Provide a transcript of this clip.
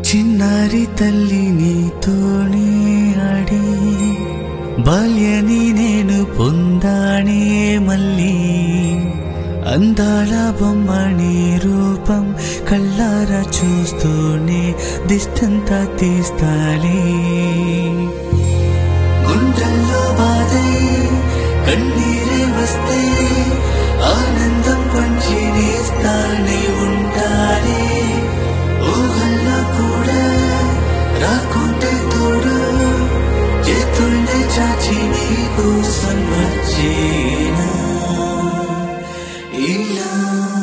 చిన్నారి తల్లి నీతోనే ఆడి బాల్యని నేను పొందానే మళ్ళీ అందాల బొమ్మని రూపం కళ్ళారా చూస్తూనే దిష్టంతా తీస్తాలే గుండెల్లో బాధై కన్నీరే వస్తే ఆనందం పంచి నేస్తానే ఉండాలి ఊహల్లో కూడా రాకుంటే తోడు చేతుల్ని చాచి నీ కోసం వచ్చేనా ఇలా